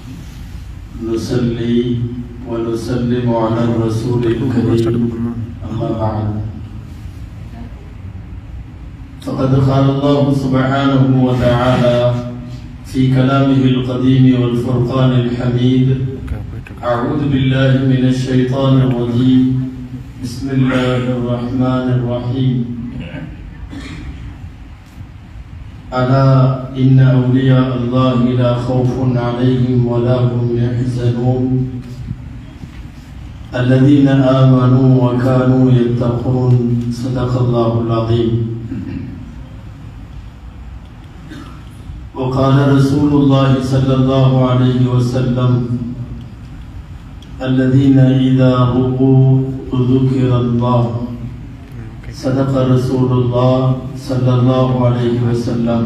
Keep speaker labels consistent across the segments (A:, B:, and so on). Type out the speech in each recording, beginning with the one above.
A: نصلي ونسلم على الرسول الكريم أما بعد فقد قال الله سبحانه وتعالى في كلامه القديم والفرقان الحميد أعوذ بالله من الشيطان الرجيم بسم الله الرحمن الرحيم ألا إن أولياء الله لا خوف عليهم ولا هم يحزنون الذين آمنوا وكانوا يتقون صدق الله العظيم وقال رسول الله صلى الله عليه وسلم الذين إذا رؤوا ذكر الله صدق رسول الله صلى الله عليه وسلم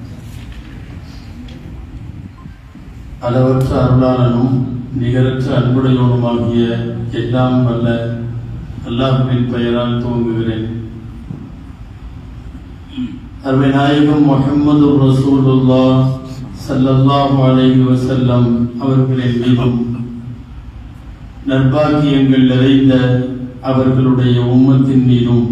A: அளவற்ற அருளாளனும் நிகரற்ற அன்புடையவனுமாகிய எல்லாம் வல்ல அல்லாஹுவின் பெயரால் துவங்குகிறேன் அருமை நாயகம் முகமது ரசூலுல்லா சல்லல்லாஹு அலைஹி வஸல்லம் அவர்களின் மீதும் நற்பாக்கியங்கள் நிறைந்த அவர்களுடைய உம்மத்தின் மீதும்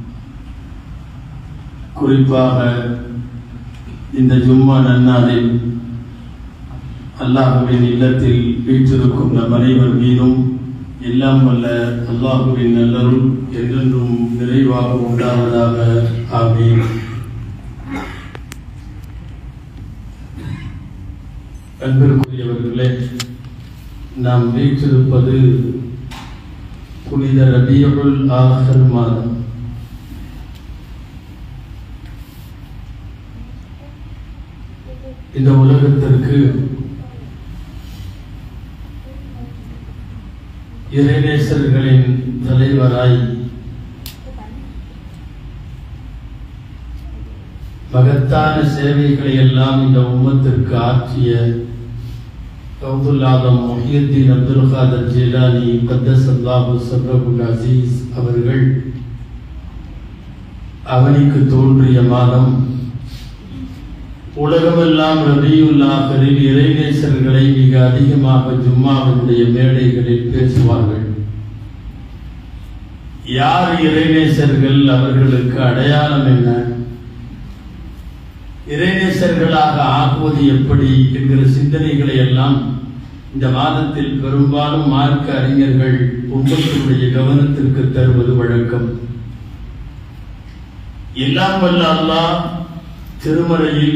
A: குறிப்பாக இந்த ஜும்மா நன்னாளில் அல்லாஹுவின் இல்லத்தில் வீற்றிருக்கும் நம் அனைவர் மீதும் எல்லாம் வல்ல அல்லாஹுவின் நல்லருள் என்றென்றும் நிறைவாக உண்டாவதாக ஆமீன் அன்பிற்குரியவர்களே நாம் வீற்றிருப்பது புனித ரபியுல் ஆஹர் மாதம் இந்த உலகத்திற்கு இறைநேசர்களின் தலைவராய் மகத்தான சேவைகளை எல்லாம் இந்த உம்மத்திற்கு ஆற்றிய கவுதுல்லாதம் முஹியத்தீன் அப்துல் காதர் ஜிலானி கத்தஸ் அல்லாஹு சர்ரபுல் அசீஸ் அவர்கள் அவனிக்கு தோன்றிய மாதம் உலகமெல்லாம் ரபியுல் ஆகரில் இறைநேசர்களை மிக அதிகமாக ஜும்மாவினுடைய மேடைகளில் பேசுவார்கள் யார் இறைநேசர்கள் அவர்களுக்கு அடையாளம் என்ன இறைநேசர்களாக ஆக்குவது எப்படி என்கிற சிந்தனைகளை எல்லாம் இந்த மாதத்தில் பெரும்பாலும் மார்க்க அறிஞர்கள் உங்களுடைய கவனத்திற்கு தருவது வழக்கம் எல்லாம் வல்ல அல்லாஹ் திருமறையில்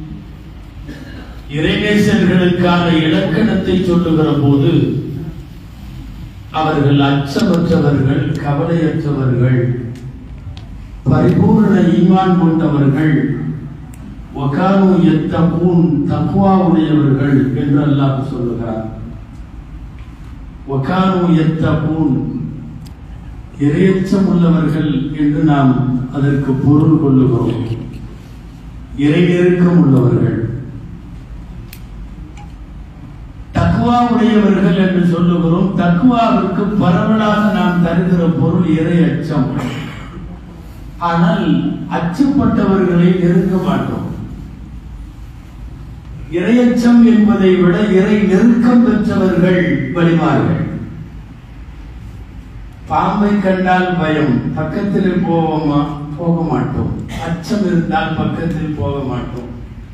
A: இறைநேசர்களுக்கான இலக்கணத்தை சொல்லுகிற போது அவர்கள் அச்சமற்றவர்கள் கவலையற்றவர்கள் பரிபூர்ண ஈமான் கொண்டவர்கள் ஒகானு எத்தகூன் தக்குவா உடையவர்கள் என்று அல்லாஹ் சொல்லுகிறார் ஒகானு எத்தகூன் இரையச்சம் உள்ளவர்கள் என்று நாம் அதற்கு பொருள் கொள்ளுகிறோம் இறை நெருக்கம் உள்ளவர்கள் தக்குவா உடையவர்கள் என்று சொல்லுகிறோம் தக்குவாவிற்கு பரவலாக நாம் தருகிற பொருள் இறை அச்சம் ஆனால் அச்சப்பட்டவர்களை நெருங்க மாட்டோம் இரையச்சம் என்பதை விட இறை நெருக்கம் பெற்றவர்கள் வழிமார்கள் பாம்பை கண்டால் பயம் பக்கத்தில் போவோமா போக மாட்டோம் அச்சம் இருந்தால் பக்கத்தில் போக மாட்டோம்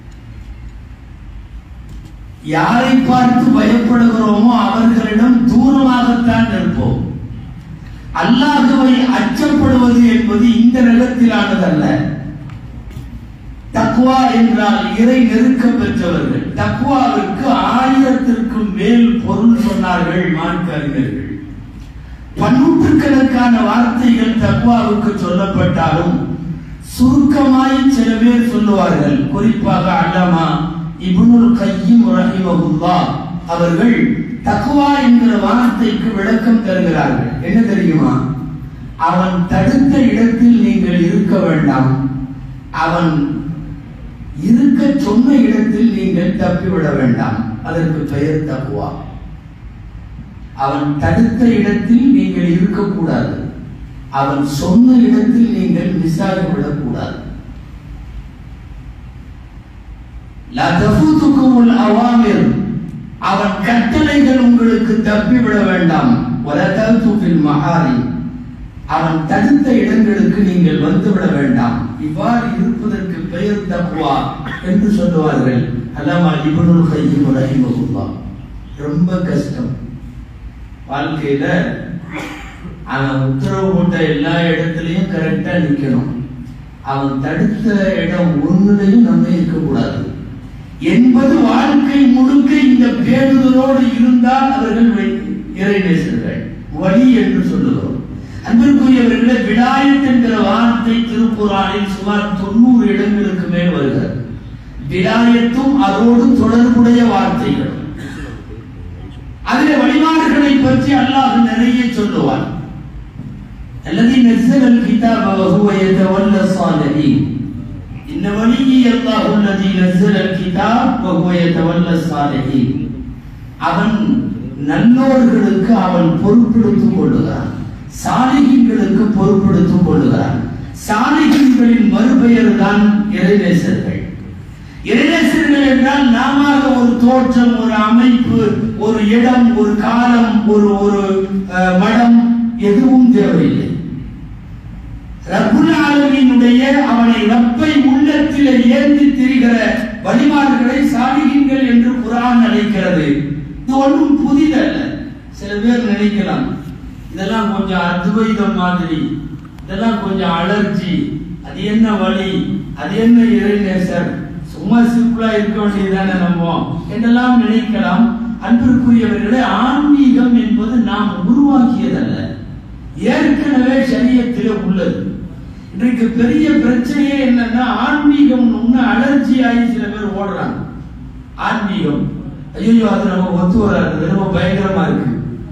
A: யாரை பார்த்து பயப்படுகிறோமோ அவர்களிடம் தூரமாகத்தான் இருப்போம் அல்லாஹுவை அச்சப்படுவது என்பது இந்த நிலத்திலானதல்ல தக்குவா என்றால் இறை நெருக்கம் பெற்றவர்கள் தக்குவாவிற்கு ஆயிரத்திற்கும் மேல் பொருள் சொன்னார்கள் மார்க்க அறிஞர்கள் பன்னூற்றுக்கணக்கான வார்த்தைகள் தக்குவாவுக்கு சொல்லப்பட்டாலும் சுருக்கமாய் சில பேர் சொல்லுவார்கள் குறிப்பாக அல்லாமா இப்னுல் கையும் ரஹிமகுல்லா அவர்கள் தக்குவா என்கிற வார்த்தைக்கு விளக்கம் தருகிறார்கள் என்ன தெரியுமா அவன் தடுத்த இடத்தில் நீங்கள் இருக்க வேண்டாம் அவன் இருக்க சொன்ன இடத்தில் நீங்கள் தப்பிவிட வேண்டாம் அதற்கு பெயர் தக்குவா அவன் தடுத்த இடத்தில் நீங்கள் இருக்கக்கூடாது அவன் சொன்ன இடத்தில் நீங்கள் மிஸ்ஸாகி விடக்கூடாது லா தஃபூத்துக்குமுல் அவாமிர் அவன் கட்டளைகள் உங்களுக்கு தப்பிவிட வேண்டாம் வலதூஃபில் மகாரி அவன் தடுத்த இடங்களுக்கு நீங்கள் வந்துவிட வேண்டாம் இவ்வாறு இருப்பதற்கு பெயர் தக்குவா என்று சொல்லுவார்கள் அல்லாமா இப்னுல் கையும் ரஹிமஹுல்லாஹ் ரொம்ப கஷ்டம் வாழ்க்கையில அவன் உத்தரவு போட்ட எல்லா இடத்துலயும் கரெக்டா நிக்கணும் அவன் தடுத்த இடம் ஒண்ணுலையும் நம்ம இருக்கக்கூடாது என்பது வாழ்க்கை முழுக்க இந்த பேருதலோடு இருந்தால் அவர்கள் இறைநேசர்கள் வழி என்று சொல்லுகிறோம் அன்பிற்குரியவர்களே விடாயத் என்கிற வார்த்தை திருக்குறானில் சுமார் தொண்ணூறு இடங்களுக்கு மேல் வருகிறது விடாயத்தும் அதோடு தொடர்புடைய வார்த்தைகள் அதிலே வழிபாடுகளை பற்றி அல்லாஹ் நிறைய சொல்லுவான் الذي نزل الكتاب وهو يتولى الصالحين إن وليي الله الذي نزل الكتاب وهو يتولى الصالحين அவன் நல்லோர்களுக்கு அவன் பொறுப்பெடுத்துக் கொள்ளுகிறான் சாலிகின்களுக்கு பொறுப்பெடுத்துக் கொள்ளுகிறான் சாலிகின்களின் மறுபெயர் தான் இறைநேசர்கள் இறைநேசர்கள் என்றால் நாம ஒரு தோற்றம் ஒரு அமைப்பு ஒரு இடம் ஒரு காலம் ஒரு ஒரு அஹ், மடம் எதுவும் தேவையில்லை ரப்புல் ஆலமீனுடைய அவனை ரப்பை உள்ளத்தில் ஏந்தி திரிகிற வழிபாடுகளை சாலிகின்கள் என்று குரான் அழைக்கிறது இது ஒன்றும் புதிதல்ல சில பேர் நினைக்கலாம் இதெல்லாம் கொஞ்சம் அத்வைதம் மாதிரி இதெல்லாம் கொஞ்சம் அலர்ஜி அது என்ன வழி அது என்ன இறைநேசர் சும்மா சிம்பிளா இருக்க வேண்டியதுதானே நம்ம என்றெல்லாம் நினைக்கலாம் அன்பிற்குரியவர்களே ஆன்மீகம் என்பது நாம் உருவாக்கியதல்ல ஏற்கனவே சரியத்திலே உள்ளது இன்றைக்கு பெரிய பிரச்சனையே என்னன்னா ஆன்மீகம் ஒண்ணு அலர்ஜி ஆகி சில பேர் ஓடுறாங்க ஆன்மீகம் ஐயோ அது நம்ம ஒத்து வராது ரொம்ப பயங்கரமா இருக்கு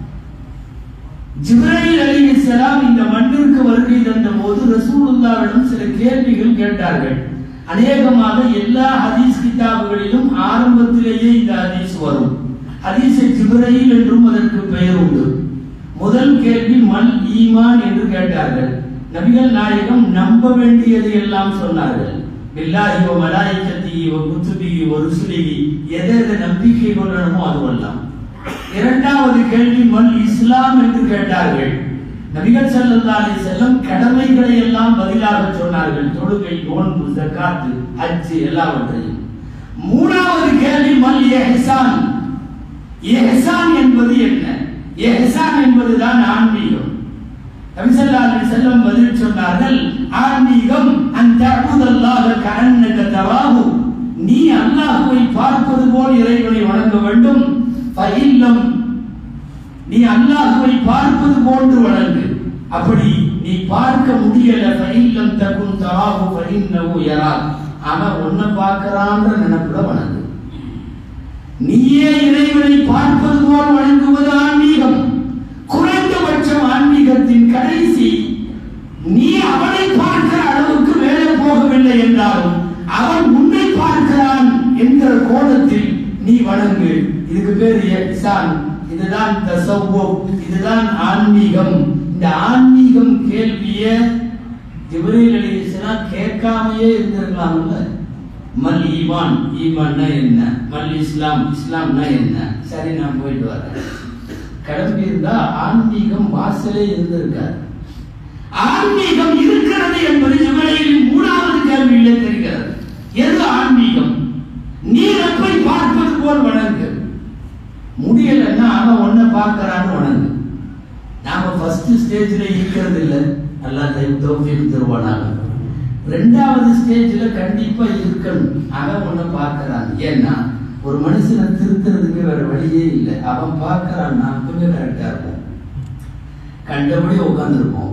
A: ஜிப்ரைல் அலைஹிஸ்ஸலாம் இந்த மண்ணிற்கு வருகை தந்த போது ரசூலுல்லாவிடம் சில கேள்விகள் கேட்டார்கள் அநேகமாக எல்லா ஹதீஸ் கிதாபுகளிலும் ஆரம்பத்திலேயே இந்த ஹதீஸ் வரும் ஹதீஸை ஜிப்ரைல் என்றும் அதற்கு பெயர் உண்டு முதல் கேள்வி மல் ஈமான் என்று கேட்டார்கள் நபிகள் நாயகம் நம்ப வேண்டியதை எல்லாம் சொன்னார்கள் பில்லாஹி வ மலாயிகத்திஹி வ குத்துபிஹி வ ருசுலிஹி எதை எதை நம்பிக்கை கொள்ளணுமோ அதுவெல்லாம் இரண்டாவது கேள்வி மல் இஸ்லாம் என்று கேட்டார்கள் நபிகள் ஸல்லல்லாஹு அலைஹி வஸல்லம் கடமைகளை எல்லாம் பதிலாக சொன்னார்கள் தொழுகை நோன்பு ஜகாத் ஹஜ் எல்லாவற்றையும் மூணாவது கேள்வி மல் இஹ்சான் இஹ்சான் என்பது என்ன இஹ்சான் என்பதுதான் ஆன்மீகம் நபி ஸல்லல்லாஹு அலைஹி வஸல்லம் பதில் சொன்னார்கள் ஆன்மீகம் அன் தஅபுதல்லாஹ கஅன்னக தராஹு நீ அல்லாஹ்வை பார்ப்பது போல் இறைவனை வணங்க வேண்டும் ஃபஇல்லம் நீ அல்லாஹ்வை பார்ப்பது போன்று வணங்கு அப்படி நீ பார்க்க முடியல ஃபஇல்லம் தகுன் தராஹு ஃபஇன்னஹு யராக் அவன் உன்னை பார்க்கறான்ற நினைப்புல வணங்கு நீயே இறைவனை பார்ப்பது போல் வணங்குவது ஆன்மீகம் குறைந்தபட்சம் ஆன்மீகத்தின் கடைசி நீ அவனை பார்க்கிற அளவுக்கு மேலே போகவில்லை என்றாலும் அவன் உன்னை பார்க்கிறான் என்கிற கோணத்தில் நீ வணங்கு இதுக்கு பேர் இஹ்சான் இதுதான் தசவ்வம் இதுதான் ஆன்மீகம் இந்த ஆன்மீகம் கேள்விய ஜிப்ரீல் அலைஹிஸ்ஸலாம் கேட்காமையே இருந்திருக்கலாம்ல மல் ஈமான் ஈமான்னா என்ன மல் இஸ்லாம் இஸ்லாம்னா என்ன சரி நான் போயிட்டு வரேன் கிளம்பி இருந்தா ஆன்மீகம் வாசலே இருந்திருக்காரு ஆன்மீகம் இருக்கிறது என்பது ஜிப்ரீலின் மூணாவது கேள்வியிலே தெரிகிறது எது ஆன்மீகம் நீ ரப்பை பார்ப்பது போல் வணங்கு முடியலன்னா அவன் ஒன்ன பார்க்கறான்னு வணங்கு நாம ஃபர்ஸ்ட் ஸ்டேஜ்ல இருக்கிறது இல்ல நல்லா தௌஃபீக் தருவானாங்க ரெண்டாவது ஸ்டேஜ்ல கண்டிப்பா இருக்கணும் அவன் ஒன்ன பார்க்கறான் ஏன்னா ஒரு மனுஷனை திருத்துறதுக்கு வேற வழியே இல்லை அவன் பார்க்கறான்னா கொஞ்சம் கரெக்டா இருக்கும் கண்டபடி உட்காந்துருப்போம்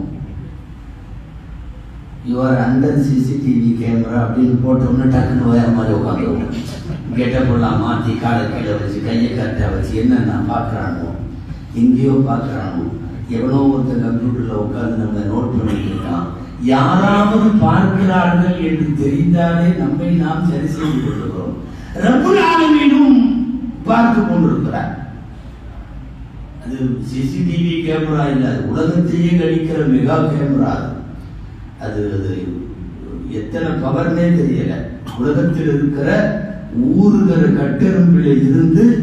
A: யுவர் அண்டர் சிசிடிவி கேமரா அப்படின்னு போட்டோம்னா டக்குன்னு வேற மாதிரி உட்காந்துருவோம் கெட்டப்பெல்லாம் மாற்றி காலை கீழே வச்சு கையை கரெக்டாக வச்சு என்னென்ன பார்க்குறானோ எங்கேயோ பார்க்குறானோ எவனோ ஒருத்தன் கம்ப்யூட்டரில் உட்காந்து நம்ம நோட் பண்ணிட்டு இருக்கான் யாராவது பார்க்கிறார்கள் என்று தெரிந்தாலே நம்மை நாம் சரி செய்து கொள்ளுகிறோம் ரப்புல் ஆலமீனும் பார்த்து கொண்டிருக்கிறார் அது சிசிடிவி கேமரா இல்லை அது உலகத்தையே கணிக்கிற மெகா கேமரா அது அது எத்தனை பவர்னே தெரியல உலகத்தில் இருக்கிற ஊறுகிற கட்டெரும்பில் இருந்து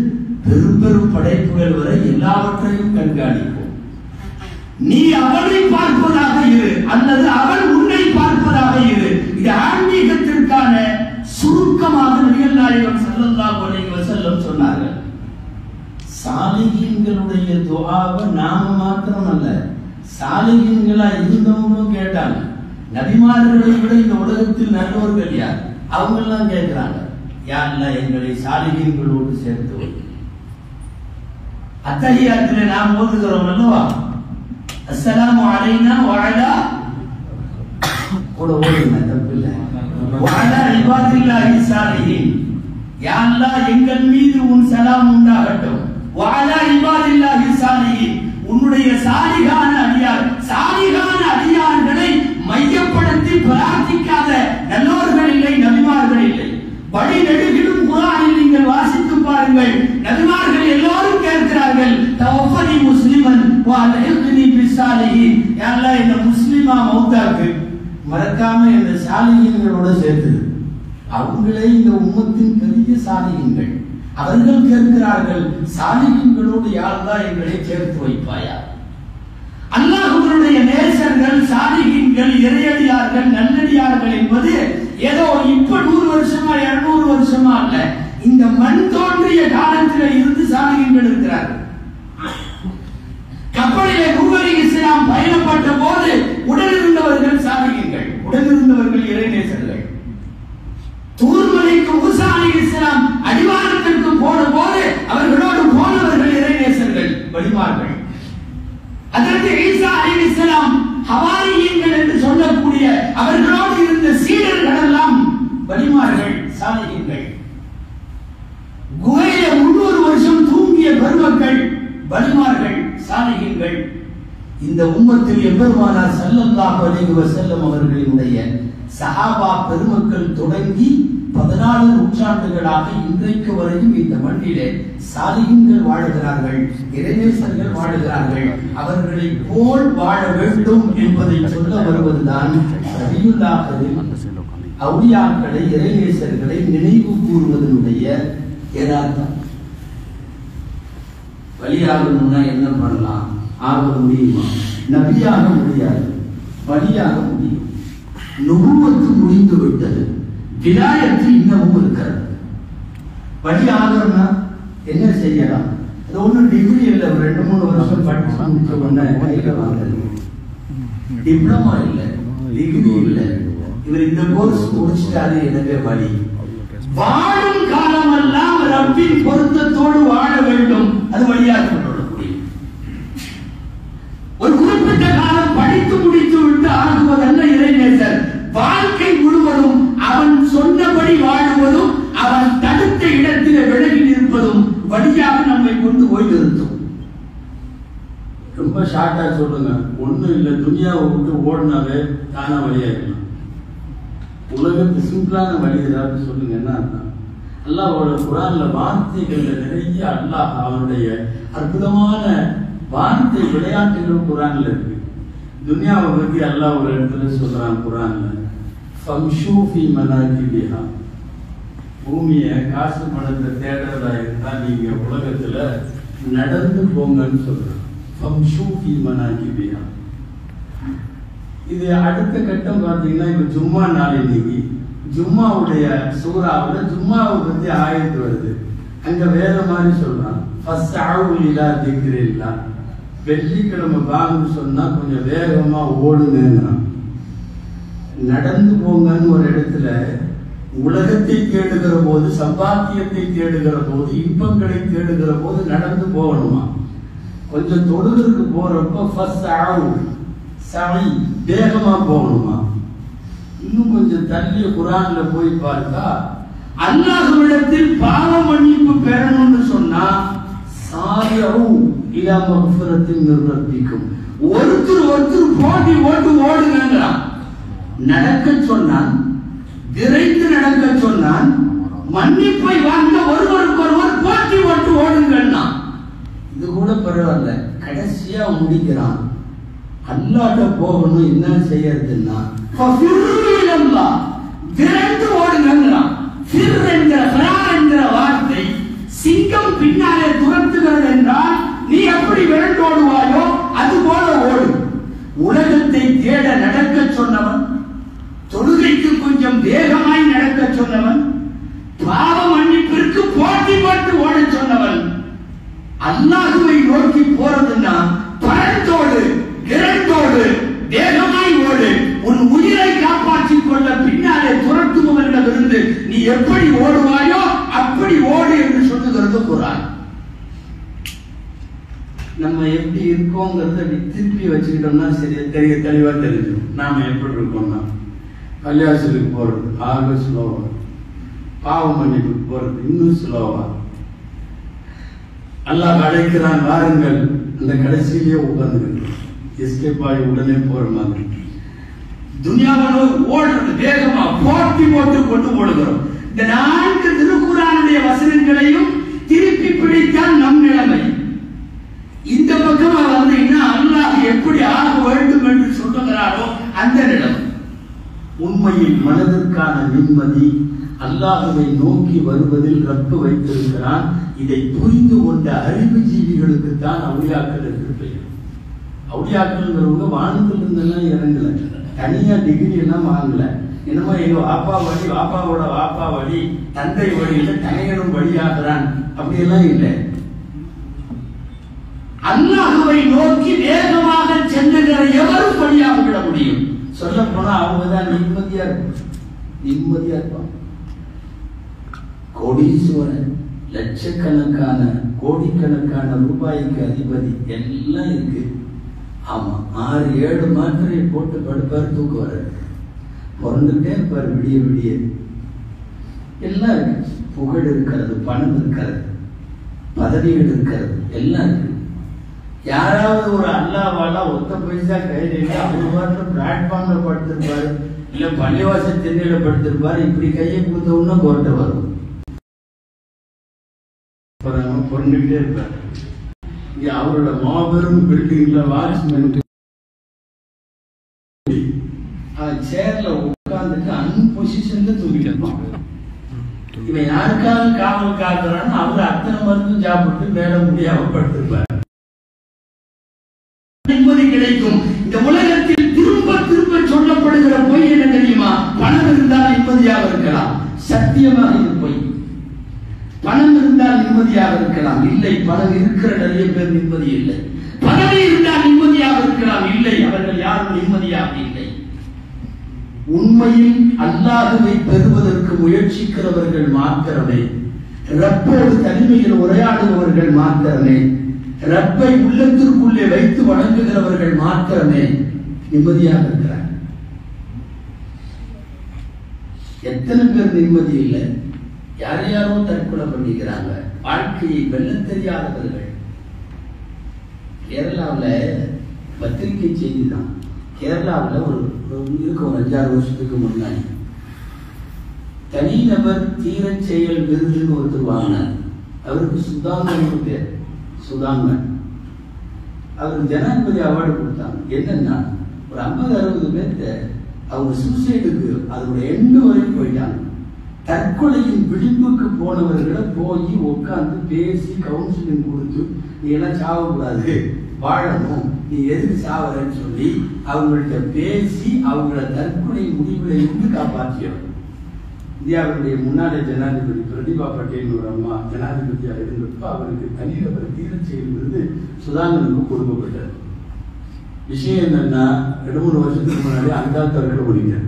A: பெரும் பெரும் படைப்புகள் வரை எல்லாவற்றையும் கண்காணிப்போம் நீ அவனை பார்ப்பதாக இரு அல்லது அவன் உன்னை பார்ப்பதாக இரு இது ஆன்மீகத்திற்கான சுருக்கமாக நபிகள் நாயகம் ஸல்லல்லாஹு அலைஹி வஸல்லம் சொன்னார்கள் சாலிகின்களுடைய துஆவை நாம மாத்திரம் அல்ல சாலிகின்களா இருந்தவங்களும் கேட்டாங்க நபிமார்களை விட இந்த உலகத்தில் நல்லோர்கள் யார் அவங்க எல்லாம் கேட்கிறாங்க யாருல எங்களை சாலிகின்களோடு சேர்த்து வை அத்தகையாத்திலே நாம் ஓதுகிறோம் அல்லவா அஸ்ஸலாமு அலைனா வஅலா கூட ஓடுங்க தப்பில்லை வஅலா இபாதில்லாஹி சாலிஹின் யா அல்லாஹ் எங்கள் மீது உன் சலாம் உண்டாகட்டும் வஅலா இபாதில்லாஹி சாலிஹின் உன்னுடைய சாலிகான அடியார் சாலிகான அடியார்களை மையப்படுத்தி பிரார்த்திக்காத நல்லோர்கள் இல்லை நபிமார்கள் இல்லை வழி நெடுகிலும் குரானில் நீங்கள் வாசித்து பாருங்கள் நபிமார்கள் எல்லோரும் கேட்கிறார்கள் தவஃபனி முஸ்லிமன் வா அல்ஹிக்னி பிஸ்ஸாலிஹின் யா அல்லாஹ் இந்த முஸ்லிமா மௌத்தாக்கு மறக்காம இந்த சாலிஹீன்களோட சேர்த்து அவங்களே இந்த உம்மத்தின் பெரிய சாலிஹீன்கள் அவர்கள் கேட்கிறார்கள் சாலிஹீன்களோடு யாரெல்லாம் எங்களை சேர்த்து வைப்பாயா அல்லாஹ்வுடைய நேசர்கள் சாலிஹீன்கள் இறையடியார்கள் நல்லடியார்கள் என்பது ஏதோ இப்ப நூறு வருஷமா இருநூறு வருஷமா அல்ல இந்த மண் தோன்றிய காலத்தில இருந்து சாலிஹீன்கள் இருக்கிறார்கள் கப்பலிலே நூறு இஸ்லாம் பயணப்பட்ட போது உடனிருந்தவர்கள் சாலிஹீன்கள் உடனிருந்தவர்கள் இறைநேசர்கள் தூர்மலைக்கு மூசா அலி இஸ்லாம் அடிவாரத்திற்கு போன போது அவர்களோடு போனவர்கள் இறைநேசர்கள் வழிமார்கள் அதற்கு ஈசா அலி இஸ்லாம் ஹவாரியங்கள் என்று சொல்லக்கூடிய அவர்களோடு இருந்த சீடர்கள் எல்லாம் வழிமார்கள் சாலிஹீன்கள் குகையில முன்னூறு வருஷம் தூங்கிய பெருமக்கள் வழிமார்கள் சாலிஹீன்கள் இந்த உம்மத்தில் எம்பெருமானார் ஸல்லல்லாஹு அலைஹி வஸல்லம் அவர்களினுடைய சஹாபா பெருமக்கள் தொடங்கி பதினாலு நூற்றாண்டுகளாக இன்றைக்கு வரையும் இந்த மண்ணிலே சாலிகங்கள் வாழுகிறார்கள் இறைநேசர்கள் வாழுகிறார்கள் அவர்களை போல் வாழ வேண்டும் என்பதை சொல்ல வருவதுதான் ரபியுல்லாஹில் அவுலியாக்களை இறைநேசர்களை நினைவு கூறுவதனுடைய யதார்த்தம் வழியாகணும்னா என்ன பண்ணலாம் ஆக முடியுமா நபியாக முடியாது வழியாக முடியும் நுபுவத்து முடிந்து விட்டது விலாயத்து இன்னமும் இருக்கிறது வழி ஆகணும்னா என்ன செய்யலாம் அது ஒன்றும் டிகிரி இல்லை ஒரு ரெண்டு மூணு வருஷம் படிச்சு முடிச்ச உடனே கையில வாங்குறது டிப்ளமா இல்லை டிகிரி இல்லை இவர் இந்த கோர்ஸ் முடிச்சிட்டாரு எனவே வழி வாழும் காலமெல்லாம் ரப்பின் பொருத்தத்தோடு வாழ வேண்டும் அது வழியாக கொள்ளக்கூடிய ஒரு குறிப்பிட்ட காலம் படித்து முடித்து விட்டு ஆகுவதல்ல இறைநேசர் வாழ்க்கை முழுவதும் அவன் சொன்னபடி வாழுவதும் அவன் தடுத்த இடத்திலே விலகி நிற்பதும் வழியாக நம்மை கொண்டு போய் நிறுத்தும் ரொம்ப ஷார்ட்டா சொல்லுங்க ஒண்ணும் இல்ல துனியாவை விட்டு ஓடினாவே தானா வழியாக்கலாம் உலகத்து சிம்பிளான வழி ஏதாவது சொல்லுங்க என்ன அர்த்தம் அல்லாஹ்வோட குரான்ல வார்த்தைகள்ல நிறைய அல்லாஹ் அவனுடைய அற்புதமான வார்த்தை விளையாட்டுகள் குரான்ல இருக்கு துனியாவை பத்தி அல்லாஹ் ஒரு இடத்துல சொல்றான் குரான்ல ஃபம்ஷூ ஃபி மனாகிபிஹா பூமியை காசு பணத்தை தேடுறதா இருந்தா நீங்க உலகத்துல நடந்து போங்கன்னு சொல்றான் ஃபம்ஷூ ஃபி மனாகிபிஹா இது அடுத்த கட்டம் பார்த்தீங்கன்னா இப்ப ஜும்மா நாள் இன்னைக்கு ஜும்மாவுடைய சூறாவுல ஜும்மாவை பத்தி ஆயத்து வருது அங்க வேற மாதிரி சொல்றான் ஃபஸ்ஸஅவு இலா திக்ரில்லா வெள்ளிக்கிழமை பாங்கு சொன்னா கொஞ்சம் வேகமா ஓடுங்கிறான் நடந்து போங்கன்னு ஒரு இடத்துல உலகத்தை தேடுகிற போது சம்பாத்தியத்தை தேடுகிற போது இன்பங்களை தேடுகிற போது நடந்து போகணுமா கொஞ்சம் தொழுகிறதுக்கு போறப்ப ஃபர்ஸ்ட் ஆவு சமை வேகமா போகணுமா இன்னும் கொஞ்சம் தள்ளிய குரான்ல போய் பார்த்தா அல்லாஹ்விடத்தில் பாவ மன்னிப்பு பெறணும்னு சொன்னா சாரியும் இலா மகஃபிரத்தின் நிர்வகிக்கும் ஒருத்தர் ஒருத்தர் போட்டி ஓட்டு ஓடுங்கிறான் நடக்க சொன்னான் விரைந்து நடக்க சொன்னான் மன்னிப்பை வாங்க ஒருவருக்கு ஒருவர் போட்டி ஓட்டு ஓடுங்கன்னா இது கூட பரவாயில்ல கடைசியா முடிக்கிறான் அல்லாட்ட போகணும் என்ன செய்யறதுன்னா ஃபஃபிர்ரு இலல்லாஹ். விரைந்து ஓடுங்கிறான் ஃபிர் என்கிற ஃபரார் என்கிற வார்த்தை சிங்கம் பின்னாலே துரத்துகிறது என்றால் நீ எப்படி விரண்டோடுவாயோ அது போல ஓடு உலகத்தை தேட நடக்க சொன்னவன் தொழுகைக்கு கொஞ்சம் வேகமாய் நடக்க சொன்னவன் பாவ மன்னிப்பிற்கு போட்டி போட்டு ஓடச் சொன்னவன் அல்லாஹுவை நோக்கி போறதுன்னா பழத்தோடு இரண்டோடு வேகமாய் ஓடு உன் உயிரை காப்பாற்றிக் கொள்ள பின்னாலே துரத்துபவர்களிடமிருந்து நீ எப்படி ஓடுவாயோ அப்படி ஓடு என்று சொல்லுகிறது குரான் நம்ம எப்படி இருக்கோங்கிறத அப்படி திருப்பி வச்சுக்கிட்டோம்னா சரி தெரிய தெளிவா தெரிஞ்சிடும் நாம எப்படி இருக்கோம்னா கல்யாசலுக்கு போறது ஆக ஸ்லோவா பாவ மன்னிப்புக்கு போறது இன்னும் ஸ்லோவா அல்லாஹ் அழைக்கிறான் வாருங்கள் அந்த கடைசியிலேயே உட்கார்ந்து எஸ்கேப் ஆகி உடனே போற மாதிரி துனியாவில் ஓடுறது வேகமா போட்டி போட்டு கொண்டு ஓடுகிறோம் இந்த நான்கு திருக்குறானுடைய வசனங்களையும் திருப்பி பிடித்தால் நம் நிலைமை இந்த பக்கமா வந்தீங்கன்னா அல்லாஹ் எப்படி ஆக வேண்டும் என்று சொல்லுகிறாரோ அந்த நிலைமை உண்மையில் மனதிற்கான நிம்மதி அல்லாஹுவை நோக்கி வருவதில் ரப்பு வைத்திருக்கிறான் இதை புரிந்து கொண்ட அறிவு ஜீவிகளுக்கு தான் அவுளியாக்கள் என்று பெயர் அவுளியாக்கள்ங்கிறவங்க வானத்துல இருந்தெல்லாம் இறங்கல தனியா டிகிரி எல்லாம் வாங்கல என்னமோ எங்க வாப்பா வழி வாப்பாவோட வாப்பா வழி தந்தை வழியில தனையனும் வழியாகிறான் அப்படியெல்லாம் இல்லை அல்லாஹுவை நோக்கி வேகமாக செல்லுகிற எவரும் வழியாக விட முடியும் சொல்ல போனா அவங்க தான் நிம்மதியா இருக்கும் நிம்மதியா இருப்பாங்க கோடீஸ்வரன் லட்சக்கணக்கான கோடிக்கணக்கான ரூபாய்க்கு அதிபதி எல்லாம் இருக்கு ஆமா ஆறு ஏழு மாத்திரையை போட்டு படுப்பாரு தூக்குவாரு பிறந்துட்டே இருப்பாரு விடிய விடிய எல்லாம் இருக்கு புகழ் இருக்கிறது பணம் இருக்கிறது பதவிகள் இருக்கிறது எல்லாம் இருக்கு யாராவது ஒரு அல்லாவால ஒத்த பைசா கையில் அவர் பாட்டு பிளாட்ஃபார்ம்ல படுத்திருப்பாரு இல்ல பள்ளிவாசல் திண்ணையில படுத்திருப்பாரு இப்படி கையை கொடுத்தோம்னா கோட்டை வரும் பொருண்டுகிட்டே இருப்பார் இங்க அவரோட மாபெரும் பில்டிங்ல வாட்ச்மேன் சேர்ல உட்கார்ந்துட்டு அன் பொசிஷன்ல தூங்கிட்டு இருப்பான் இவன் யாருக்காக காவல் காக்குறான்னு அவர் அத்தனை மருந்தும் சாப்பிட்டு மேல முடியாம படுத்திருப்பார் நிம்மதி கிடைக்கும் இந்த உலகத்தில் திரும்ப திரும்ப சொல்லப்படுகிற பொய் என்ன தெரியுமா பணம் இருந்தால் நிம்மதியாக இருக்கலாம் சத்தியமாக இது பொய் பணம் இருந்தால் நிம்மதியாக இருக்கலாம் இல்லை பணம் இருக்கிற நிறைய பேர் நிம்மதி இல்லை பதவி இருந்தால் நிம்மதியாக இருக்கலாம் இல்லை அவர்கள் யாரும் நிம்மதியாக இல்லை உண்மையில் அல்லாஹுவை பெறுவதற்கு முயற்சிக்கிறவர்கள் மாத்திரமே ரப்போடு தனிமையில் உரையாடுபவர்கள் மாத்திரமே ரப்பை உள்ளத்திற்குள்ளே வைத்து வணங்குகிறவர்கள் மாத்திரமே நிம்மதியாக இருக்கிறார் எத்தனை பேர் நிம்மதி இல்லை யார் யாரோ தற்கொலை பண்ணிக்கிறாங்க வாழ்க்கையை வெல்ல தெரியாதவர்கள் கேரளாவில் பத்திரிகை செய்தி தான் கேரளாவில் ஒரு ஒரு இருக்கு ஒரு அஞ்சாறு வருஷத்துக்கு முன்னாடி தனிநபர் தீரச் செயல் விருதுன்னு ஒருத்தர் வாங்கினார் அவருக்கு சுதாங்கன் பேர் சுதாங்கன் அவருக்கு ஜனாதிபதி அவார்டு கொடுத்தாங்க என்னன்னா ஒரு ஐம்பது அறுபது பேர்த்த அவங்க சூசைடுக்கு அதோட எண்டு வரைக்கும் போயிட்டாங்க தற்கொலையின் விளிம்புக்கு போனவர்களை போய் உட்கார்ந்து பேசி கவுன்சிலிங் கொடுத்து நீ எல்லாம் சாவக்கூடாது வாழணும் நீ எதுக்கு சாவறன்னு சொல்லி அவங்கள்ட்ட பேசி அவங்கள தற்கொலை முடிவுல இருந்து காப்பாற்றியவர் இந்தியாவுடைய முன்னாள் ஜனாதிபதி பிரதிபா பட்டேல் ஒரு அம்மா ஜனாதிபதியாக இருந்தப்ப அவருக்கு தனிநபர் தீரச் செயல் விருது சுதாகரனுக்கு கொடுக்கப்பட்டது விஷயம் என்னன்னா ரெண்டு மூணு வருஷத்துக்கு முன்னாடி அந்த தற்கொலை பண்ணிட்டார்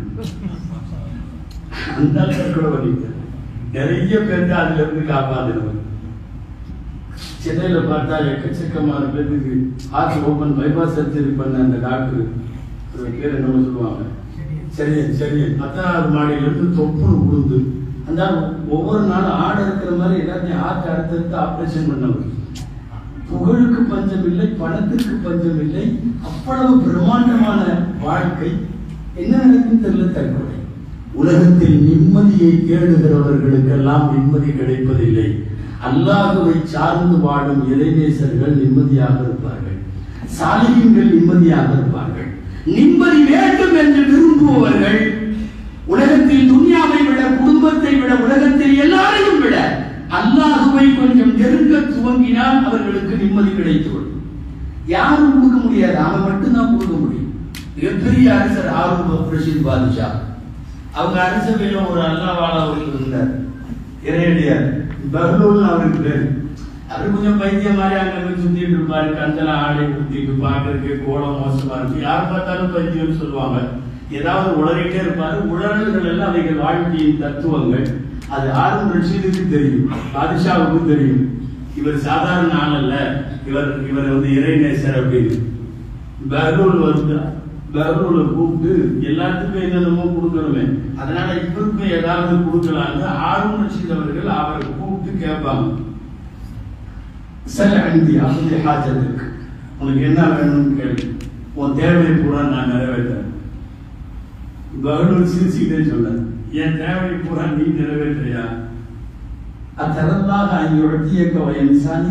A: அந்த தற்கொலை பண்ணிட்டார் நிறைய பேருக்கு அதுல இருந்து காப்பாத்தினவர் சென்னையில பார்த்தா எக்கச்சக்கமான பேருக்கு ஹார்ட் ஓபன் பைபாஸ் சர்ஜரி பண்ண அந்த டாக்டர் அவர் பேர் என்னமோ சொல்லுவாங்க சரி சரி பத்தாவது மாடியில இருந்து தொப்புன்னு விழுந்து அந்த ஒவ்வொரு நாளும் ஆடு இருக்கிற மாதிரி எல்லாத்தையும் ஹார்ட் அடுத்தடுத்து ஆபரேஷன் பண்ணவர் புகழுக்கு பஞ்சம் இல்லை பணத்திற்கு பஞ்சம் இல்லை அவ்வளவு பிரம்மாண்டமான வாழ்க்கை என்ன நடக்குன்னு தெரியல தற்கொலை உலகத்தில் நிம்மதியை தேடுகிறவர்களுக்கெல்லாம் நிம்மதி கிடைப்பதில்லை அல்லாஹுவை சார்ந்து வாழும் இறைநேசர்கள் நிம்மதியாக இருப்பார்கள் சாலிகங்கள் நிம்மதியாக இருப்பார்கள் நிம்மதி வேண்டும் என்று விரும்புபவர்கள் உலகத்தில் துன்யாவை விட குடும்பத்தை விட உலகத்தில் எல்லாரையும் விட அல்லாஹுவை கொஞ்சம் நெருங்க துவங்கினால் அவர்களுக்கு நிம்மதி கிடைத்துவிடும் யாரும் கொடுக்க முடியாது அவன் மட்டும்தான் கொடுக்க முடியும் மிகப்பெரிய அரசர் ஆரூப் ரஷீத் பாதுஷா அவங்க அரசவையில ஒரு அல்லாவாளா அவர்கள் இருந்தார் இறையடியார் பஹ்லூல் அவருக்கு பேர் அவர் கொஞ்சம் பைத்தியம் மாதிரி அங்க போய் சுத்திட்டு இருப்பாரு கந்தல ஆடை குத்திட்டு பாக்குறதுக்கு கோலம் மோசமா இருக்கு யார் பார்த்தாலும் பைத்தியம் சொல்லுவாங்க ஏதாவது உளறிட்டே இருப்பாரு உளறல்கள் எல்லாம் அவைகள் வாழ்க்கையின் தத்துவங்கள் அது ஆறும் ரஷீதுக்கு தெரியும் பாதுஷாவுக்கு தெரியும் இவர் சாதாரண ஆள் அல்ல இவர் இவர் வந்து இறைநேசர் அப்படின்னு பஹ்லூல் வந்து பஹ்லூலை கூப்பிட்டு எல்லாத்துக்கும் என்னென்னமோ கொடுக்கணுமே அதனால இவருக்கும் ஏதாவது கொடுக்கலான்னு ஆறும் ரஷீத் அவர்கள் அவரை கூப்பிட்டு கேட்பாங்க சரி அந்தி அந்த ஹாஜத்துக்கு உனக்கு என்ன வேணும்னு கேளு உன் தேவையை பூரா நான் நிறைவேற்றேன் பகலூர் சிரிச்சுக்கிட்டே சொல்ல என் தேவையை பூரா நீ நிறைவேற்றியா அத்தரந்தாக அங்கே ஒட்டியக்க வயன்சானி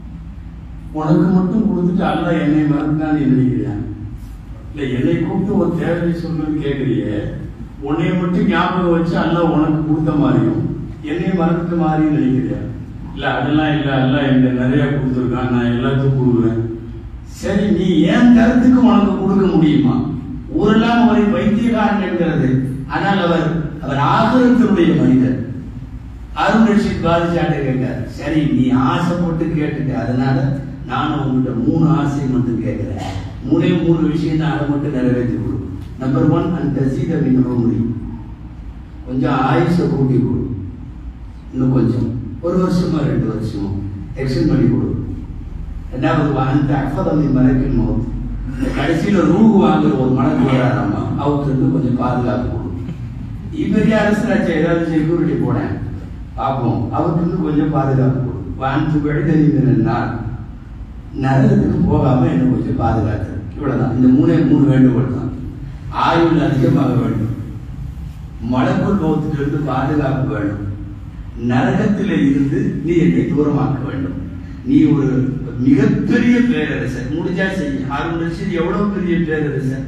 A: உனக்கு மட்டும் கொடுத்துட்டு அல்ல என்னை மறந்தான்னு நினைக்கிறியா இல்ல என்னை கூப்பிட்டு ஒரு தேவையை சொல்லணும்னு கேட்கறியே உன்னை மட்டும் ஞாபகம் வச்சு அல்ல உனக்கு கொடுத்த மாதிரியும் என்னை மறந்த மாதிரி நினைக்கிறியா இல்ல அதெல்லாம் இல்ல அல்ல என்ன நிறைய கொடுத்துருக்கான் நான் எல்லாத்துக்கும் கொடுக்குறேன் சரி நீ ஏன் தரத்துக்கு உனக்கு கொடுக்க முடியுமா ஊரெல்லாம் அவரை வைத்தியகாரன் என்கிறது ஆனால் அவர் அவர் ஆகரத்தினுடைய மனிதர் அருண் ரஷீத் பாதிச்சாட்டை கேட்டார் சரி நீ ஆசைப்பட்டு கேட்டுட்ட அதனால நானும் உங்ககிட்ட மூணு ஆசை மட்டும் கேட்கிறேன் மூணே மூணு விஷயம் தான் அதை மட்டும் நிறைவேற்றி கொடு நம்பர் ஒன் அந்த சீத மின்னோமரி கொஞ்சம் ஆயுஷை கூட்டி கொடு இன்னும் கொஞ்சம் ஒரு வருஷமா ரெண்டு வருஷமோ எக்ஸ்டெண்ட் பண்ணி கொடு ரெண்டாவது அந்த அஃபதமி மறைக்கும் போது கடைசியில ரூகு வாங்குற ஒரு மனக்கு வராராமா அவருக்கு இருந்து கொஞ்சம் பாதுகாப்பு கொடு பெரிய அரசராட்சி ஏதாவது செக்யூரிட்டி போனேன் பார்ப்போம் அவருக்கு இருந்து கொஞ்சம் பாதுகாப்பு கொடு வான்சு எழுதறிந்தால் நரகத்துக்கு போகாம என்ன கொஞ்சம் பாதுகாத்து இவ்வளவுதான் இந்த மூணே மூணு வேண்டுகோள் தான் ஆயுள் அதிகமாக வேண்டும் மலக்குள் மௌத்திலிருந்து பாதுகாப்பு வேண்டும் நரகத்தில் இருந்து நீ என்னை தூரமாக்க வேண்டும் நீ ஒரு மிகப்பெரிய பேரரசர் முடிஞ்சா செய்ய ஹாரூன் ரஷீத் எவ்வளவு பெரிய பேரரசர்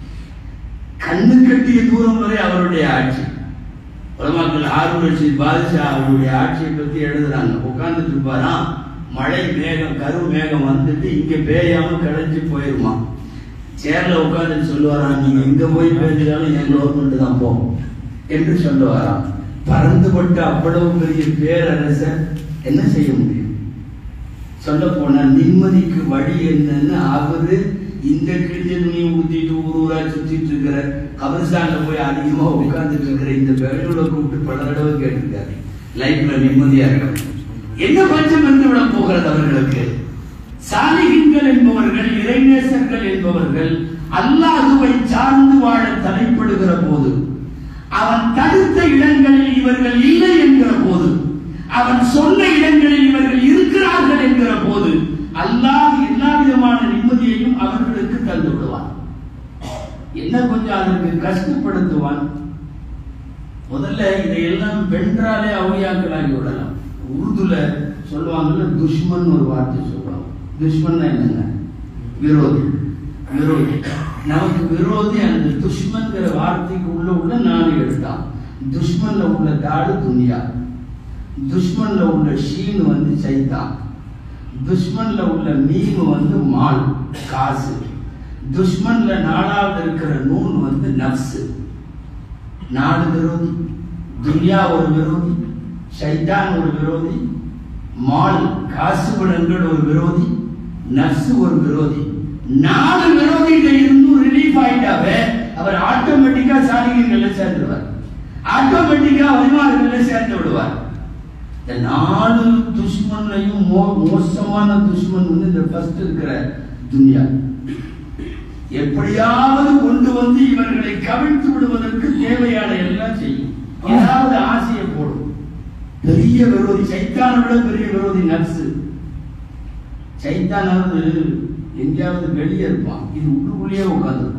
A: கண்ணு கட்டிய தூரம் வரை அவருடைய ஆட்சி உலமாக்கள் ஹாரூன் ரஷீத் பாதுஷா அவருடைய ஆட்சியை பத்தி எழுதுறாங்க உட்கார்ந்துட்டு இருப்பாராம் மழை மேகம் கரு மேகம் வந்துட்டு இங்க பேயாம கடைஞ்சு போயிருமா சேர்ல உட்கார்ந்து சொல்லுவாராம் நீங்க எங்க போய் பேசினாலும் என் கவர்மெண்ட் தான் போகும் என்று சொல்லுவாராம் பறந்துபட்ட அவ்வளவு பெரிய பேரரசர் என்ன செய்ய முடியும் சொல்ல போனா நிம்மதிக்கு வழி என்னன்னு அவரு இந்த கிழிஞ்ச துணியை ஊத்திட்டு ஊர் ஊரா சுத்திட்டு இருக்கிற கபர்ஸ்டான்ல போய் அதிகமா உட்கார்ந்துட்டு இருக்கிற இந்த பெங்களூரை கூப்பிட்டு பல தடவை கேட்டிருக்காரு லைஃப்ல நிம்மதியா இருக்கணும் என்ன பஞ்சம் வந்து விட போகிறது அவர்களுக்கு சாலிகின்கள் என்பவர்கள் இறைநேசர்கள் என்பவர்கள் அல்லாஹுவை சார்ந்து வாழ தலைப்படுகிற போது அவன் தடுத்த இடங்களில் இவர்கள் இல்லை என்கிற போது அவன் சொன்ன இடங்களில் இவர்கள் இருக்கிறார்கள் என்கிற போது அல்லாஹ் எல்லா விதமான நிம்மதியையும் அவர்களுக்கு தந்து விடுவான் என்ன கொஞ்சம் அதற்கு கஷ்டப்படுத்துவான் முதல்ல இதையெல்லாம் வென்றாலே அவுளியாக்களாகி விடலாம் உருதுல சொல்லுவாங்கல்ல துஷ்மன் ஒரு வார்த்தை சொல்லுவாங்க துஷ்மன் என்னங்க விரோதி விரோதி நமக்கு விரோதி அந்த துஷ்மன்கிற வார்த்தைக்கு உள்ள உள்ள நாலு எழுத்தான் துஷ்மன்ல உள்ள தாடு துனியா துஷ்மன்ல உள்ள ஷீன் வந்து சைத்தான் துஷ்மன்ல உள்ள மீன் வந்து மால் காசு துஷ்மன்ல நாலாவது இருக்கிற நூன் வந்து நப்சு நாலு விரோதி துன்யா ஒரு விரோதி ஷைத்தான் ஒரு விரோதி மால் காசு குணங்கள் ஒரு விரோதி நப்சு ஒரு விரோதி நாலு விரோதிகிட்ட இருந்தும் ரிலீஃப் ஆயிட்டாவே அவர் ஆட்டோமேட்டிக்கா சாலிகங்கள்ல சேர்ந்துடுவார் ஆட்டோமேட்டிக்கா வழிமாறுகள்ல சேர்ந்து விடுவார் இந்த நாலு துஷ்மன்லையும் மோ மோசமான துஷ்மன் வந்து இந்த ஃபர்ஸ்ட் இருக்கிற துன்யா எப்படியாவது கொண்டு வந்து இவர்களை கவிழ்த்து விடுவதற்கு தேவையான எல்லாம் செய்யும் ஏதாவது ஆசையை போடும் பெரிய விரோதி சைத்தானை விட பெரிய விரோதி நர்சு சைத்தானாவது எங்கேயாவது வெளியே இருப்பான் இது உள்ளுக்குள்ளேயே உட்காந்துருக்கும்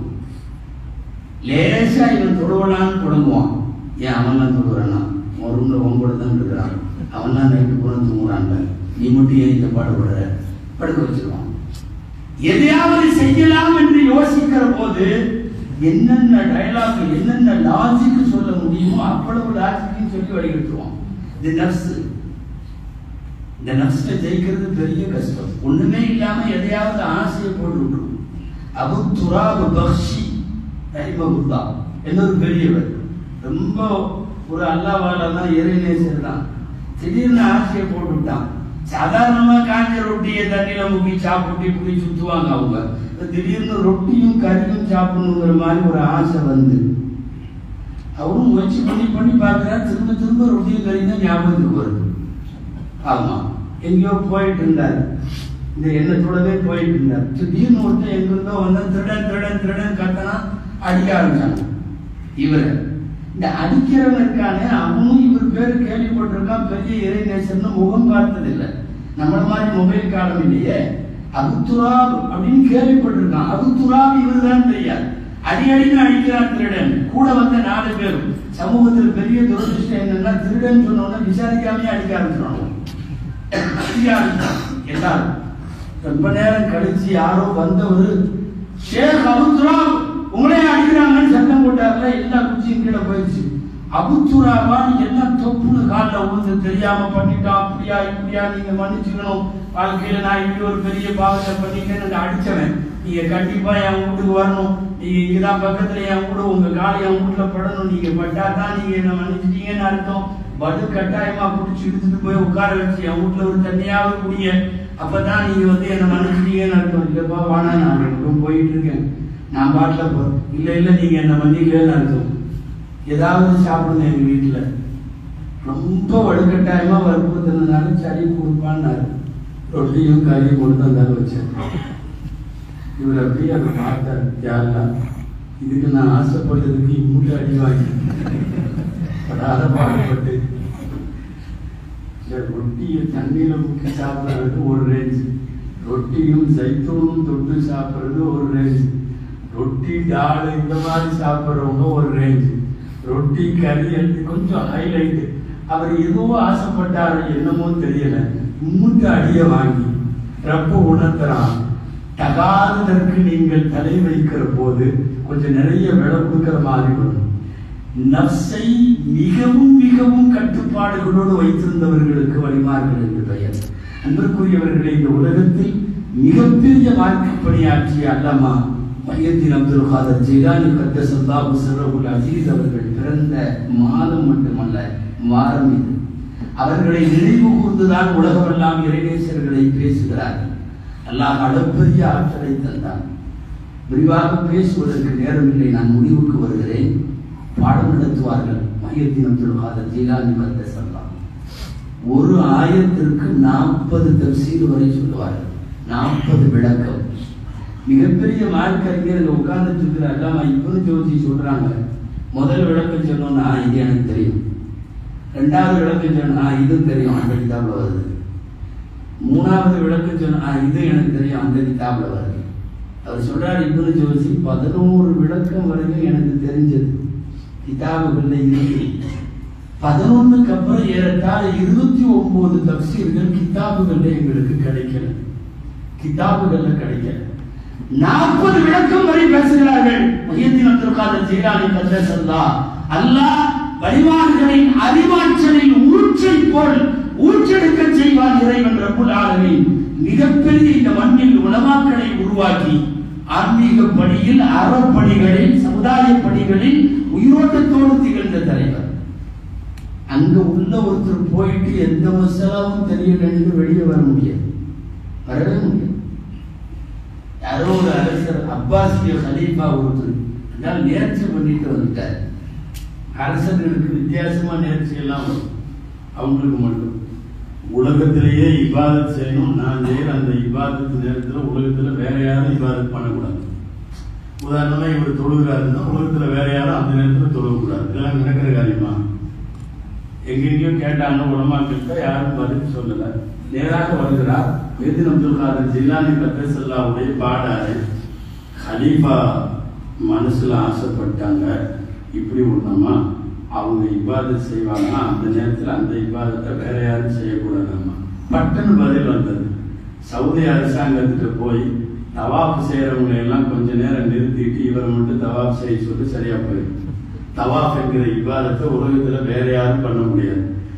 A: லேசா இவன் தொடுவலான்னு தொடங்குவான் ஏன் அவன்லாம் தொடுறானா உன் ரூம்ல உங்களோட தான் இருக்கிறான் அவன்லாம் நைட்டு பூரா தூங்குறான்ல நீ மட்டும் ஏன் இந்த பாடுபடுற படுக்க வச்சிருவான் எதையாவது செய்யலாம் என்று யோசிக்கிற போது என்னென்ன டயலாக் என்னென்ன லாஜிக் சொல்ல முடியுமோ அவ்வளவு லாஜிக்கையும் சொல்லி வழிகட்டுவான் இது நர்ஸ் இந்த நப்சை ஜெயிக்கிறது பெரிய கஷ்டம் ஒண்ணுமே இல்லாம எதையாவது ஆசையை போட்டு விட்டுரும் அபு துராபு பக்ஷி ரஹிமகுல்லா என்னொரு பெரியவர் ரொம்ப ஒரு அல்லாவால தான் இறைநேசர் தான் திடீர்னு ஆசையை போட்டு விட்டான் சாதாரணமா காஞ்ச ரொட்டியை தண்ணியில முக்கி சாப்பிட்டு இப்படி சுத்துவாங்க அவங்க திடீர்னு ரொட்டியும் கறியும் சாப்பிடணுங்கிற மாதிரி ஒரு ஆசை வந்து அவரும் முயற்சி பண்ணி பண்ணி பார்க்கிறார் திரும்ப திரும்ப ரொட்டியும் கறி தான் ஞாபகத்துக்கு வருது ஆமா எங்கேயோ போயிட்டு இருந்தார் இந்த எண்ணத்தோடவே போயிட்டு இருந்தார் திடீர்னு ஒருத்தன் எங்கிருந்தோ வந்தா திருடன் திருடன் திருடன் கத்தனா அடிக்க ஆரம்பிச்சாங்க இவரை இந்த அடிக்கிறவன் இருக்கானே அவனும் இவர் பேரு கேள்விப்பட்டிருக்கான் பெரிய இறைநேசர்னு முகம் பார்த்ததில்லை நம்மள மாதிரி மொபைல் காலம் இல்லையே அபுத்துராப் அப்படின்னு கேள்விப்பட்டிருக்கான் அபுத்துராப் இவர் தான் தெரியாது அடி அடின்னு அடிக்கிறான் திருடன் கூட வந்த நாலு பேர் சமூகத்தில் பெரிய துரதிருஷ்டம் என்னன்னா திருடன் சொன்ன உடனே விசாரிக்காமயே அடிக்க ஆரம்பிச்சிருவாங்க அடிக்க ஆரம்பிச்சான் எல்லாரும் ரொம்ப நேரம் கழிச்சு யாரோ வந்தவர் ஷேக் அபுத்துராப் உங்களே அடிக்கிறாங்கன்னு சத்தம் போட்டார்ல எல்லா குச்சியும் கீழே போயிடுச்சு அபுத்துராபான்னு எல்லாம் தொப்புன்னு காலில் விழுந்து தெரியாம பண்ணிட்டான் அப்படியா இப்படியா நீங்க மன்னிச்சுக்கணும் வாழ்க்கையில நான் இப்படி ஒரு பெரிய பாவத்தை பண்ணிட்டேன்னு அடிச்சவன் நீங்க கண்டிப்பா என் வீட்டுக்கு வரணும் நீங்க இங்கதான் பக்கத்துல என் வீடு உங்க காலை என் வீட்டுல படணும் நீங்க பட்டா தான் நீங்க என்ன மன்னிச்சிட்டீங்கன்னு அர்த்தம் வடு கட்டாயமா பிடிச்சி இழுத்துட்டு போய் உட்கார வச்சு என் வீட்டுல ஒரு தண்ணியாவது குடிய அப்பதான் நீங்க வந்து என்ன மன்னிச்சிட்டீங்கன்னு அர்த்தம் இல்லப்பா வானா நான் எங்கேயும் போயிட்டு இருக்கேன் நான் பாட்டுல போறேன் இல்ல இல்ல நீங்க என்ன மன்னிக்கலன்னு அர்த்தம் ஏதாவது சாப்பிடுங்க எங்க வீட்டுல ரொம்ப வலுக்கட்டாயமா வற்புறுத்தினால சரி கொடுப்பான்னாரு ரொட்டியும் கறியும் கொண்டு வந்தாலும் வச்சேன் இவர் அப்படியே அதை பார்த்தார் யாரெல்லாம் இதுக்கு நான் ஆசைப்பட்டதுக்கு இம்மூட்டை அடி வாங்கி படாத பாடுபட்டு இந்த ரொட்டியை தண்ணியில முக்கி சாப்பிடுறது ஒரு ரேஞ்ச் ரொட்டியும் சைத்தூனும் தொட்டு சாப்பிடுறது ஒரு ரேஞ்ச் ரொட்டி டால் இந்த மாதிரி சாப்பிடுறவங்க ஒரு ரேஞ்ச் ரொட்டி கறி எடுத்து கொஞ்சம் ஹைலைட் அவர் எதுவோ ஆசைப்பட்டாரு என்னமோ தெரியல இம்முட்டு அடிய வாங்கி ரப்ப உணர்த்துறான் தகாததற்கு நீங்கள் தலை வைக்கிற போது கொஞ்சம் நிறைய விலை கொடுக்கிற மாதிரி வரும் நப்சை மிகவும் மிகவும் கட்டுப்பாடுகளோடு வைத்திருந்தவர்களுக்கு வழிமார்கள் என்று பெயர் அன்பிற்குரியவர்களே இந்த உலகத்தில் மிகப்பெரிய வாழ்க்கை பணியாற்றிய அல்லமா மையத்தின் அப்துல் காதர் ஜெயிலானி கத்தசல்லாஹு சிறகுல் அசீஸ் அவர்கள் பிறந்த மாதம் மட்டுமல்ல வாரம் இது அவர்களை நினைவு கூர்ந்துதான் உலகமெல்லாம் இறைநேசர்களை பேசுகிறார்கள் அல்லாஹ் அளப்பெரிய ஆற்றலை தந்தான் விரிவாக பேசுவதற்கு நேரமில்லை நான் முடிவுக்கு வருகிறேன் பாடம் நடத்துவார்கள் மையத்தின் அப்துல் காதர் ஜீலானி வந்த சொல்லலாம் ஒரு ஆயத்திற்கு நாற்பது தப்சீர் வரை சொல்லுவார்கள் நாற்பது விளக்கம் மிகப்பெரிய மார்க்கறிஞர் உட்கார்ந்துட்டு இருக்கிற அல்லாம இவனு ஜோதி சொல்றாங்க முதல் விளக்கம் சொன்னோம்னா இது எனக்கு தெரியும் ரெண்டாவது விளக்கம் சொன்னா இது தெரியும் அந்த கிதாப்ல வருது மூணாவது விளக்கம் சொன்னா இது எனக்கு தெரியும் அந்த கிதாப்ல வருது அவர் சொல்றாரு இப்னு ஜோசி பதினோரு விளக்கம் வரைக்கும் எனக்கு தெரிஞ்சது கிதாபுகள்ல இருக்கு பதினொன்னுக்கு அப்புறம் ஏறத்தாழ இருபத்தி ஒன்பது தப்சீர்கள் கிதாபுகள்ல எங்களுக்கு கிடைக்கல கிதாபுகள்ல கிடைக்கல நாற்பது விளக்கம் வரை பேசுகிறார்கள் முஹியத்தின் அப்துல் காதர் ஜீலானி கத்தசல்லா அல்லாஹ் வழிமாறுகளின் அறிவாற்றலில் ஊற்றை போல் ஊற்றெடுக்க செய்வான் இறைவன் ரப்புல் ஆலமீன் மிகப்பெரிய இந்த மண்ணில் உலமாக்களை உருவாக்கி ஆன்மீக பணியில் அறப்பணிகளில் சமுதாய பணிகளில் உயிரோட்டத்தோடு திகழ்ந்த தலைவர் அங்க உள்ள ஒருத்தர் போயிட்டு எந்த மசாலாவும் தெரியலன்னு வெளியே வர முடியாது வரவே முடியாது யாரோ ஒரு அரசர் அப்பாசிய ஹலீஃபா ஒருத்தர் அதனால நேர்ச்சி பண்ணிட்டு வந்துட்டார் அரசர்களுக்கு வித்தியாசமா நேர்ச்சி எல்லாம் வரும் அவங்களுக்கு மட்டும் உலகத்திலேயே இபாதத் செய்யணும் நான் செய்யற அந்த இபாதத்து நேரத்துல உலகத்துல வேற யாரும் இபாதத் பண்ணக்கூடாது உதாரணமா இவர் தொழுகிறாருன்னா உலகத்துல வேற யாரும் அந்த நேரத்துல தொழக்கூடாது இதெல்லாம் நடக்கிற காரியமா எங்கெங்கயோ கேட்டாங்க உலமாக்கிட்ட யாரும் பதில் சொல்லல நேராக வருகிறார் வேதின் அப்துல் காதர் ஜில்லானி கத்தசல்லாவுடைய பாடாரு ஹலீஃபா மனசுல ஆசைப்பட்டாங்க இப்படி ஒண்ணுமா அவங்க இபாதத் செய்வாங்க அந்த நேரத்தில் அந்த இபாதத்தை வேற யாரும் செய்யக்கூடாதாமா பட்டுன்னு பதில் வந்தது சவுதி அரசாங்கத்துக்கு போய் தவாப் செய்யறவங்களை எல்லாம் கொஞ்ச நேரம் நிறுத்திட்டு இவரை மட்டும் தவாப் செய்ய சொல்லி சரியா போயிடும் தவாப் என்கிற இபாதத்தை உலகத்துல வேற யாரும் பண்ண முடியாது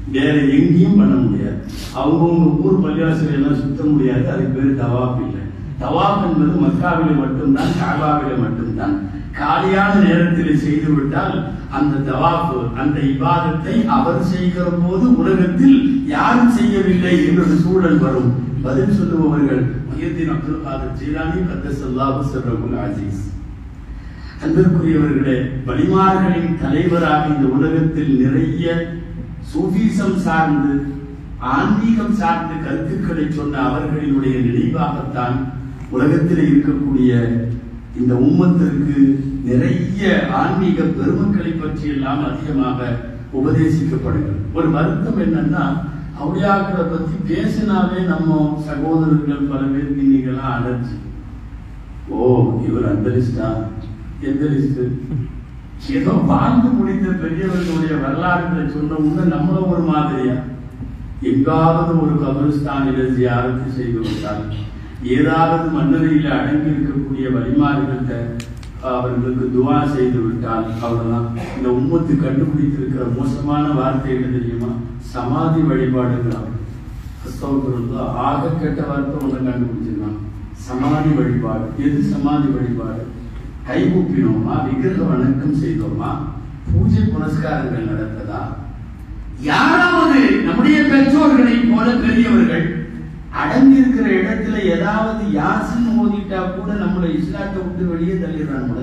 A: வேற எங்கேயும் பண்ண முடியாது அவங்கவுங்க ஊர் பள்ளிவாசல் எல்லாம் சுத்த முடியாது அதுக்கு பேர் தவாப் இல்லை தவாப் என்பது மக்காவிலே மட்டும்தான் காபாவிலே மட்டும்தான் காலியான நேரத்தில் செய்து விட்டால் அந்த தவாப் அந்த இபாதத்தை அவர் செய்கிற போது உலகத்தில் யாரும் செய்யவில்லை என்ற ஒரு சூழல் வரும் பதில் சொல்லுபவர்கள் மஹியத்தின் அப்துல் காதர் ஜீலானி கத்தசல்லாஹு சர்ரகுல் அசீஸ் அன்பிற்குரியவர்களே வழிமார்களின் தலைவராக இந்த உலகத்தில் நிறைய சூஃபிசம் சார்ந்து ஆன்மீகம் சார்ந்த கருத்துக்களை சொன்ன அவர்களினுடைய நினைவாகத்தான் உலகத்தில் இருக்கக்கூடிய இந்த உம்மத்திற்கு நிறைய ஆன்மீக பெருமக்களை பற்றி எல்லாம் அதிகமாக உபதேசிக்கப்படுகிறது ஒரு வருத்தம் என்னன்னா அவுளியாக்களை பத்தி பேசினாவே நம்ம சகோதரர்கள் பல பேருக்கு இன்னைக்கெல்லாம் அலர்ஜி ஓ இவர் அந்த லிஸ்டா எந்த லிஸ்ட் ஏதோ வாழ்ந்து முடிந்த பெரியவர்களுடைய வரலாறுகளை சொன்ன உடனே நம்மளும் ஒரு மாதிரியா எங்காவது ஒரு கபரிஸ்தானில ஜியாரத்து செய்து விட்டால் ஏதாவது மன்னரையில் அடங்கி இருக்கக்கூடிய வழிமாறுகள்கிட்ட அவர்களுக்கு துவா செய்து விட்டால் அவ்வளவுதான் இந்த உம்மத்து கண்டுபிடித்திருக்கிற மோசமான வார்த்தை என்ன தெரியுமா சமாதி வழிபாடுகள் அஸ்தோபுரம்ல ஆக கெட்ட வார்த்தை ஒன்று கண்டுபிடிச்சிருக்காங்க சமாதி வழிபாடு எது சமாதி வழிபாடு கைகூப்பினோமா விக்கிரக வணக்கம் செய்தோமா பூஜை புனஸ்காரங்கள் நடத்ததா யாராவது நம்முடைய பெற்றோர்களை போல பெரியவர்கள் அடங்கியிருக்கிற இடத்துல ஏதாவது யாசின் ஓதிட்டா கூட நம்மளை இஸ்லாத்தை விட்டு வெளியே தள்ளிடுறாங்க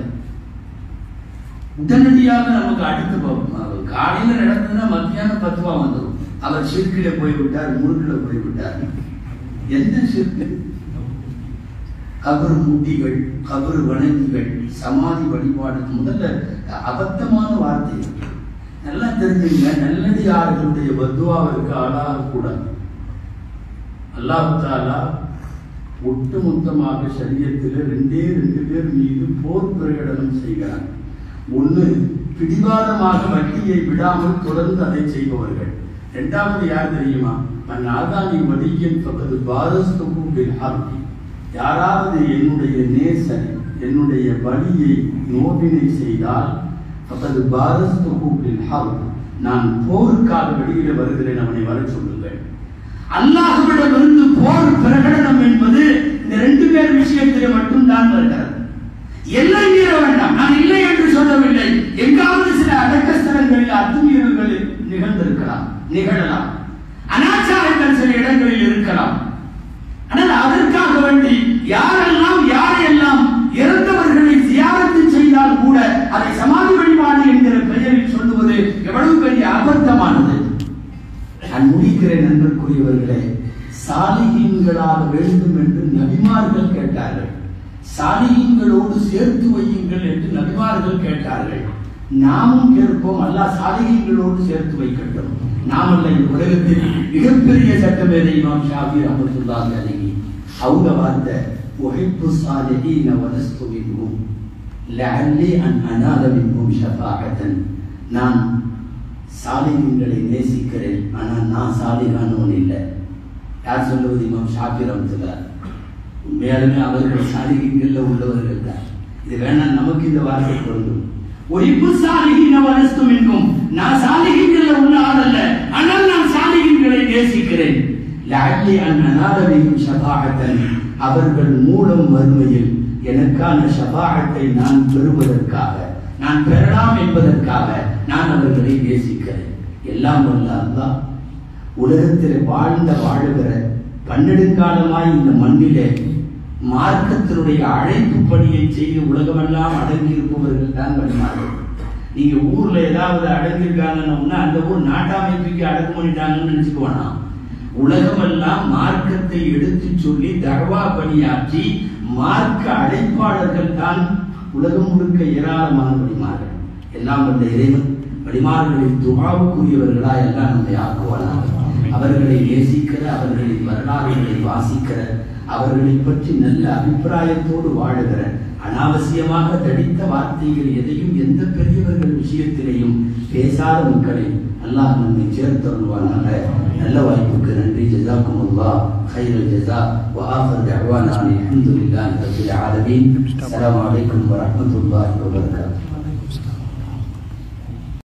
A: உடனடியாக நமக்கு அடுத்து பார்ப்போம் காலையில நடந்ததுன்னா மத்தியானம் பத்துவா வந்துடும் அவர் சிற்கில போய்விட்டார் முறுக்கில போய்விட்டார் எந்த சிற்கு கபர் முட்டிகள் கபர் வணங்கிகள் சமாதி வழிபாடு முதல்ல அபத்தமான வார்த்தை நல்லா தெரிஞ்சுங்க நல்லடியார்களுடைய பத்துவாவிற்கு ஆளாக கூடாது அல்லாஹு தாலா ஒட்டுமொத்தமாக சரியத்தில் ரெண்டே ரெண்டு பேர் மீது போர் பிரகடனம் செய்கிறார் ஒன்று பிடிவாதமாக வட்டியை விடாமல் தொடர்ந்து அதை செய்பவர்கள் இரண்டாவது யார் தெரியுமா மன் ஆதானி வடியின் பக்கத்து பாரஸ்துபில் ஹார்டி யாராவது என்னுடைய நேசன் என்னுடைய வழியை நோவினை செய்தால் பக்கத்து பாரஸ்துபில் ஹார்ட் நான் போருக்காக வெளியில வருகிறேன் அவனை வர சொல்லுங்கள் அல்லாஹ்விடமிருந்து போர் பிரகடனம் என்பது இந்த ரெண்டு பேர் விஷயத்திலே மட்டும்தான் வருகிறது எல்லை மீற வேண்டாம் நான் இல்லை என்று சொல்லவில்லை எங்காவது சில அடக்க ஸ்தலங்களில் அத்துமீறல்கள் நிகழ்ந்திருக்கலாம் நிகழலாம் அனாச்சாரங்கள் சில இடங்களில் இருக்கலாம் ஆனால் அதற்காக வேண்டி யாரெல்லாம் யாரையெல்லாம் இறந்தவர்களை சியாரத்து செய்தால் கூட அதை சமாதி வழிபாடு என்கிற பெயரில் சொல்லுவது எவ்வளவு பெரிய அபத்தமானது நான் முடிக்கிறேன் நண்பர்க்குரியவர்களே சாலிகீன்களாக வேண்டும் என்று நபிமார்கள் கேட்டார்கள் சாலிகீன்களோடு சேர்த்து வையுங்கள் என்று நபிமார்கள் கேட்டார்கள் நாமும் கேட்போம் அல்லாஹ் சாலிகீன்களோடு சேர்த்து வைக்கட்டும் நாம் அல்ல இந்த உலகத்தில் மிகப்பெரிய சட்டமேதை இமாம் ஷாஃபி ரஹமத்துல்லாஹி அலைஹி அவங்க வார்த்தை உஹிப்பு சாலிஹீன வலஸ்து மின்ஹும் லஅல்லி அன் அனால மின்ஹும் ஷஃபாஅத்தன் நான் சாலிகங்களை நேசிக்கிறேன் ஆனால் நான் சாலிகானவன் இல்லை யார் சொல்லுவது இமாம் ஷாஃபி ரஹமத்துல்லாஹ் உண்மையாலுமே அவர்கள் சாலிகங்கள்ல உள்ளவர்கள் தான் இது வேணா நமக்கு இந்த வார்த்தை பொருந்தும் ஒய்பு சாலிகின வலஸ்தும் என்றும் நான் சாலிகின்கள உள்ள ஆள் அல்ல ஆனால் நான் சாலிகின்களை நேசிக்கிறேன் லஅல்லி அன் அனாதபிக்கும் ஷஃபாஅத்தன் அவர்கள் மூலம் வறுமையில் எனக்கான ஷஃபாஅத்தை நான் பெறுவதற்காக நான் பெறலாம் என்பதற்காக நான் அவர்களை நேசிக்கிறேன் எல்லாம் வல்ல அல்லாஹ் உலகத்தில் வாழ்ந்த வாழுகிற பன்னெடுங்காலமாய் இந்த மண்ணிலே மார்க்கத்தினுடைய அழைப்பு பணியை செய்து உலகமெல்லாம் அடங்கி இருப்பவர்கள் தான் வழிமார்கள் நீங்க ஊர்ல ஏதாவது அடங்கியிருக்காங்கன்னா அந்த ஊர் நாட்டாமைப்புக்கு அடக்கு பண்ணிட்டாங்கன்னு நினைச்சுக்க வேணாம் உலகமெல்லாம் மார்க்கத்தை எடுத்து சொல்லி தர்வா பணியாற்றி மார்க்க அழைப்பாளர்கள் தான் உலகம் முழுக்க ஏராளமான வழிமார்கள் எல்லாம் வந்த இறைவன் வழிமார்களின் துவாவுக்குரியவர்களா எல்லாம் நம்மை ஆக்குவானாக அவர்களை நேசிக்கிற அவர்களின் வரலாறுகளை வாசிக்கிற அவர்களை பற்றி நல்ல அபிப்பிராயத்தோடு வாழுகிற அனாவசியமாக தடித்த வார்த்தைகள் எதையும் எந்த பெரியவர்கள் விஷயத்திலையும் பேசாத மக்களை அல்லாஹ் நம்மை சேர்த்தருள்வானாக நல்ல வாய்ப்புக்கு நன்றி ஜசாக்கும் அல்லா خير الجزاء وآخر دعوانا الحمد لله رب العالمين السلام عليكم ورحمة الله وبركاته